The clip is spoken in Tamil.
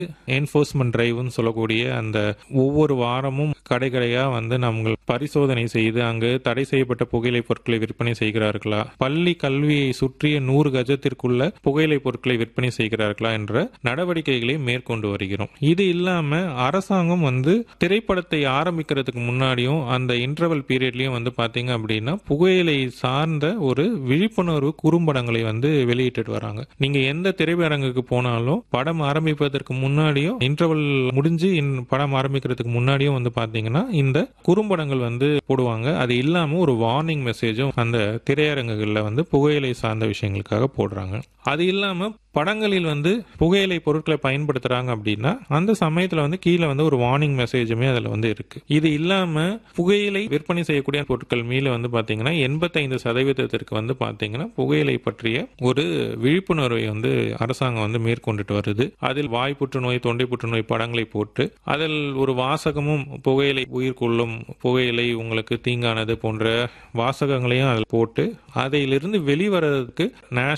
என்ஃபோர்ஸ்மெண்ட் டிரைவ்னு சொல்லக்கூடிய அந்த ஒவ்வொரு வாரமும் கடை கடையா வந்து நம்ம பரிசோதனை செய்து அங்கு தடை செய்யப்பட்ட புகையிலை பொருட்களை விற்பனை செய்கிறார்களா பள்ளி கல்வியை சுற்றிய நூறு கஜத்திற்குள்ள புகையிலை பொருட்களை விற்பனை செய்கிறார்களா என்ற நடவடிக்கைகளை மேற்கொண்டு வருகிறோம் இது இல்லாம அரசாங்கம் வந்து திரைப்படத்தை ஆரம்பிக்கிறதுக்கு முன்னாடியும் அந்த இன்டர்வல் பீரியட்லயும் வந்து பாத்தீங்க அப்படின்னா புகையிலை சார்ந்த ஒரு விழிப்புணர்வு குறும்படங்களை வந்து வெளியிட்டு வராங்க நீங்க எந்த திரையரங்குக்கு போனாலும் படம் ஆரம்பிப்பதற்கு முன்னாடியும் இன்டர்வல் முடிஞ்சு இன்- படம் ஆரம்பிக்கிறதுக்கு முன்னாடியும் வந்து பாத்தீங்கன்னா இந்த குறும்படங்கள் வந்து போடுவாங்க அது இல்லாம ஒரு வார்னிங் மெசேஜும் அந்த திரையரங்குகள்ல வந்து புகையிலை சார்ந்த விஷயங்களுக்காக போடுறாங்க அது இல்லாம படங்களில் வந்து புகையிலை பொருட்களை பயன்படுத்துறாங்க அப்படின்னா அந்த சமயத்துல வந்து கீழே வந்து ஒரு வார்னிங் மெசேஜுமே அதுல வந்து இருக்கு இது இல்லாம புகையிலை விற்பனை செய்யக்கூடிய பொருட்கள் மீது வந்து பாத்தீங்கன்னா எண்பத்தைந்து சதவீதத்திற்கு வந்து பாத்தீங்கன்னா புகையிலை பற்றிய ஒரு விழிப்புணர்வை வந்து அரசாங்கம் வந்து மேற்கொண்டுட்டு வருது அதில் வாய் புற்றுநோய் தொண்டை புற்றுநோய் படங்களை போட்டு அதில் ஒரு வாசகமும் புகையிலை உயிர் கொள்ளும் புகையிலை உங்களுக்கு தீங்கானது போன்ற வாசகங்களையும் அதில் போட்டு அதிலிருந்து வெளிவரதுக்கு நேஷனல்